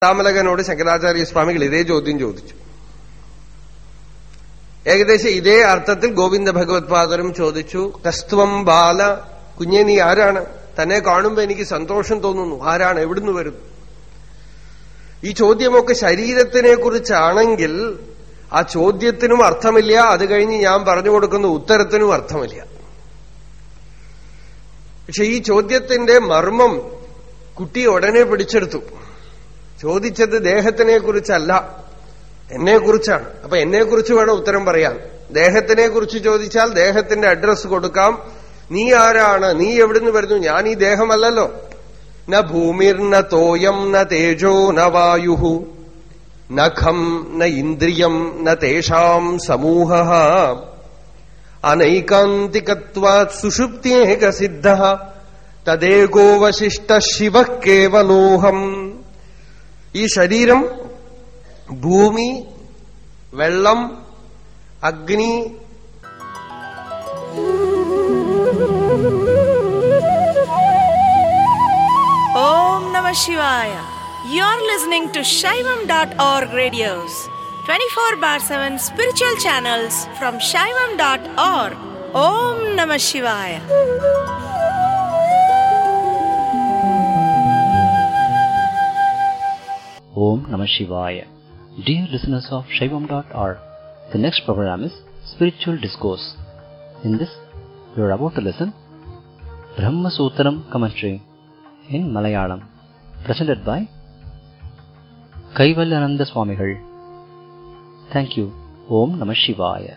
താമലകനോട് ശങ്കരാചാര്യ സ്വാമികൾ ഇതേ ചോദ്യം ചോദിച്ചു ഏകദേശം ഇതേ അർത്ഥത്തിൽ ഗോവിന്ദ ഭഗവത്പാദരും ചോദിച്ചു കസ്ത്വം ബാല കുഞ്ഞെ നീ ആരാണ് തന്നെ കാണുമ്പോ എനിക്ക് സന്തോഷം തോന്നുന്നു ആരാണ് എവിടുന്ന് വരുന്നു ഈ ചോദ്യമൊക്കെ ശരീരത്തിനെ കുറിച്ചാണെങ്കിൽ ആ ചോദ്യത്തിനും അർത്ഥമില്ല അത് കഴിഞ്ഞ് ഞാൻ പറഞ്ഞു കൊടുക്കുന്ന ഉത്തരത്തിനും അർത്ഥമില്ല പക്ഷെ ഈ ചോദ്യത്തിന്റെ മർമ്മം കുട്ടി ഉടനെ പിടിച്ചെടുത്തു ചോദിച്ചത് ദേഹത്തിനെ കുറിച്ചല്ല എന്നെ കുറിച്ചാണ് അപ്പൊ എന്നെ കുറിച്ച് വേണം ഉത്തരം പറയാൻ ദേഹത്തിനെ കുറിച്ച് ചോദിച്ചാൽ ദേഹത്തിന്റെ അഡ്രസ് കൊടുക്കാം നീ ആരാണ് നീ എവിടുന്ന് വരുന്നു ഞാൻ ഈ ദേഹമല്ലല്ലോ ന ഭൂമിർന തോയം ന തേജോ ന വായു നഖം ന ഇന്ദ്രിയം ന തേഷാം സമൂഹ അനൈകാന്തികത്വാത് സുഷുപ്തിയേക സിദ്ധ തദേകോവശിഷ്ട ശിവ കേവലോഹം ഈ ശരീരം ഭൂമി വെള്ളം അഗ്നി Om Namah Shivaya. You're listening to Shaivam.org radios, 24 bar 7 spiritual channels from Shaivam.org. Om Namah Shivaya. Om Namah Shivaya. Dear listeners of Shaivam.org, the next program is Spiritual Discourse. In this, you are about to listen Brahma Sutram commentary in Malayalam, presented by Kaivalyananda Swamigal. Thank you. Om Namah Shivaya.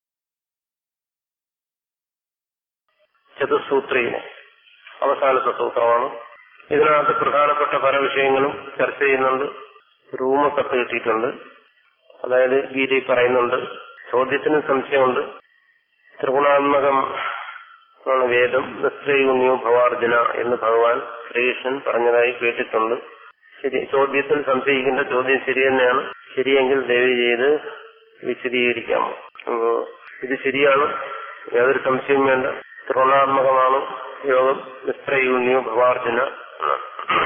ചതുസൂത്രയിലെ അവസാനത്തെ സൂത്രമാണ് ഇതിനകത്ത് പ്രധാനപ്പെട്ട പല വിഷയങ്ങളും ചർച്ച ചെയ്യുന്നുണ്ട് റൂമ കത്ത് കിട്ടിയിട്ടുണ്ട് അതായത് ഗീതയിൽ പറയുന്നുണ്ട് ചോദ്യത്തിന് സംശയമുണ്ട് ത്രിഗുണാത്മകം ആണ് വേദം നിസ്ത്രയുണ്യോ ഭവാർജുന എന്ന് ഭഗവാൻ ശ്രീകൃഷ്ണൻ പറഞ്ഞതായി കേട്ടിട്ടുണ്ട് ശരി ചോദ്യത്തിൽ സംശയിക്കേണ്ട ചോദ്യം ശരി തന്നെയാണ് ശരിയെങ്കിൽ ദയവ് ചെയ്ത് വിശദീകരിക്കാമോ അപ്പോ ഇത് ശരിയാണ് യാതൊരു സംശയവും വേണ്ട ത്രിഗുണാത്മകമാണ് യോഗം നിസ്ത്രയൂന്യോ ഭവാർജുന എന്നാണ്.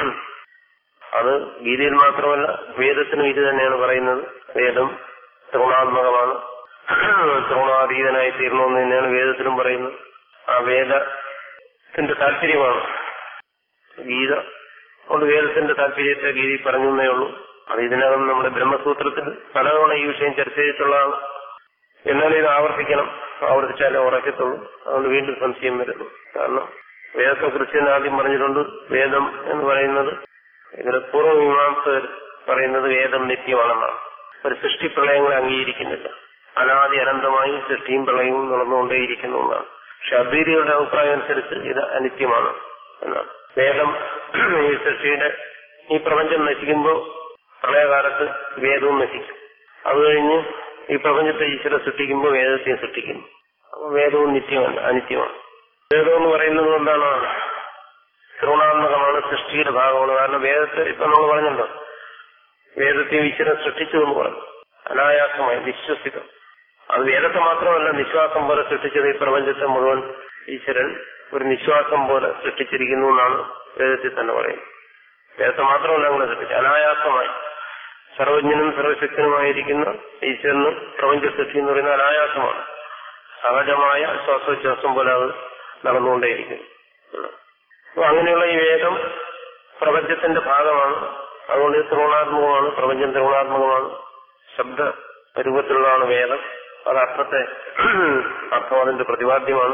അത് ഗീതയിൽ മാത്രമല്ല വേദത്തിനും ഇത് തന്നെയാണ് പറയുന്നത് വേദം ത്രിഗുണാത്മകമാണ് ത്രിഗുണാതീതനായി തീരണമെന്ന് തന്നെയാണ് വേദത്തിലും പറയുന്നത് ആ വേദത്തിന്റെ താല്പര്യമാണ് ഗീത അതുകൊണ്ട് വേദത്തിന്റെ താല്പര്യത്തെ ഗീതയിൽ പറഞ്ഞേ ഉള്ളൂ അത് ഇതിനകം നമ്മുടെ ബ്രഹ്മസൂത്രത്തിൽ പലതവണ ഈ വിഷയം ചർച്ച ചെയ്തിട്ടുള്ളതാണ് എന്നാൽ ഇത് ആവർത്തിക്കണം ആവർത്തിച്ചാലേ ഉറക്കത്തുള്ളൂ അതുകൊണ്ട് വീണ്ടും സംശയം വരുന്നു കാരണം വേദത്തെ കുറിച്ച് തന്നെ ആദ്യം പറഞ്ഞിട്ടുണ്ട് വേദം എന്ന് പറയുന്നത് ഇതിൽ പൂർവ്വമീമാംസകർ പറയുന്നത് വേദം നിത്യമാണെന്നാണ് ഒരു സൃഷ്ടി പ്രളയങ്ങളെ അംഗീകരിക്കുന്നില്ല അനാദി അനന്തമായി സൃഷ്ടിയും പ്രളയവും നടന്നുകൊണ്ടേയിരിക്കുന്നു എന്നാണ് പക്ഷെ അദ്വൈതികളുടെ അഭിപ്രായം അനുസരിച്ച് ഇത് അനിത്യമാണ് എന്നാണ് വേദം ഈ സൃഷ്ടിയുടെ ഈ പ്രപഞ്ചം നശിക്കുമ്പോൾ പ്രളയകാലത്ത് വേദവും നശിക്കും അത് കഴിഞ്ഞ് ഈ പ്രപഞ്ചത്തെ ഈശ്വര സൃഷ്ടിക്കുമ്പോൾ വേദത്തെ സൃഷ്ടിക്കുന്നു അപ്പൊ വേദവും നിത്യമല്ല അനിത്യമാണ് വേദം എന്ന് പറയുന്നത് എന്താണ് ശ്രവണാത്മകമാണ് സൃഷ്ടിയുടെ ഭാഗമാണ് കാരണം വേദത്തെ ഇപ്പൊ നമ്മൾ പറഞ്ഞല്ലോ വേദത്തെ ഈശ്വരൻ സൃഷ്ടിച്ചു എന്ന് പറഞ്ഞു അനായാസമായി വിശ്വസിതം അത് വേദത്തെ മാത്രമല്ല നിശ്വാസം പോലെ സൃഷ്ടിച്ചത് ഈ പ്രപഞ്ചത്തെ മുഴുവൻ ഈശ്വരൻ ഒരു നിശ്വാസം പോലെ സൃഷ്ടിച്ചിരിക്കുന്നു എന്നാണ് വേദത്തിൽ തന്നെ പറയുന്നത് വേദത്തെ മാത്രമല്ല അങ്ങനെ സൃഷ്ടിച്ചു അനായാസമായി സർവജ്ഞനും സർവശക്തനുമായിരിക്കുന്ന ഈശ്വരന് പ്രപഞ്ച സൃഷ്ടി എന്ന് പറയുന്ന അനായാസമാണ് സഹജമായ ശ്വാസോച്ഛ്വാസം പോലെ അത് നടന്നുകൊണ്ടേയിരിക്കുന്നു അപ്പൊ അങ്ങനെയുള്ള ഈ വേദം പ്രപഞ്ചത്തിന്റെ ഭാഗമാണ് അതുകൊണ്ട് ഇത് ത്രിഗുണാത്മകമാണ് പ്രപഞ്ചം ത്രിഗുണാത്മകമാണ് ശബ്ദ രൂപത്തിലുള്ളതാണ് വേദം അത് അർത്ഥത്തെ അർത്ഥം അതിന്റെ പ്രതിപാദ്യമാണ്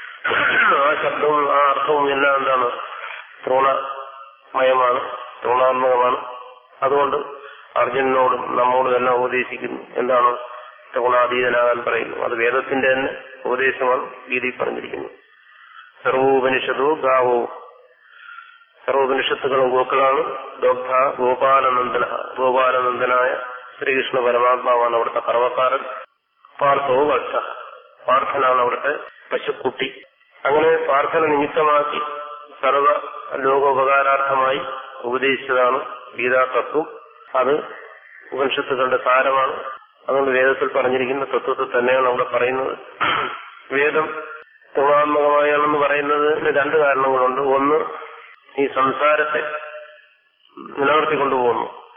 ആ ശബ്ദവും ആ അർത്ഥവും എല്ലാം എന്താണ് ത്രിഗുണമയമാണ് ത്രിഗുണാത്മകമാണ് അതുകൊണ്ട് അർജുനനോടും നമ്മോടും എല്ലാം ഉപദേശിക്കുന്നു എന്താണ് ത്രിഗുണാതീതനാകാൻ പറയുന്നു അത് വേദത്തിന്റെ തന്നെ ഉപദേശമാണ് ഗീതയിൽ പറഞ്ഞിരിക്കുന്നത് സർവോപനിഷത്തോ ഗാവോ സർവോപനിഷത്തുകളും ഗോക്കളാണ് ദോഗ്ധ ഗോപാലനന്ദന ഗോപാലനന്ദനായ ശ്രീകൃഷ്ണ പരമാത്മാവാണ് അവിടുത്തെ കർമ്മക്കാരൻ പാർത്ഥോ വത്സ പാർത്ഥനാണ് അവിടുത്തെ പശുക്കുട്ടി അങ്ങനെ പ്രാർത്ഥന നിമിത്തമാക്കി സർവ ലോകോപകാരാർത്ഥമായി ഉപദേശിച്ചതാണ് ഗീതാതത്വം അത് ഉപനിഷത്തുകളുടെ സാരമാണ് അതുകൊണ്ട് വേദത്തിൽ പറഞ്ഞിരിക്കുന്ന തത്വത്തെ തന്നെയാണ് അവിടെ പറയുന്നത് വേദം ത്രിഗുണാത്മകമായാണെന്ന് പറയുന്നതിന് രണ്ട് കാരണങ്ങളുണ്ട് ഒന്ന് ഈ സംസാരത്തെ നിലനിർത്തിക്കൊണ്ടുപോകുന്നു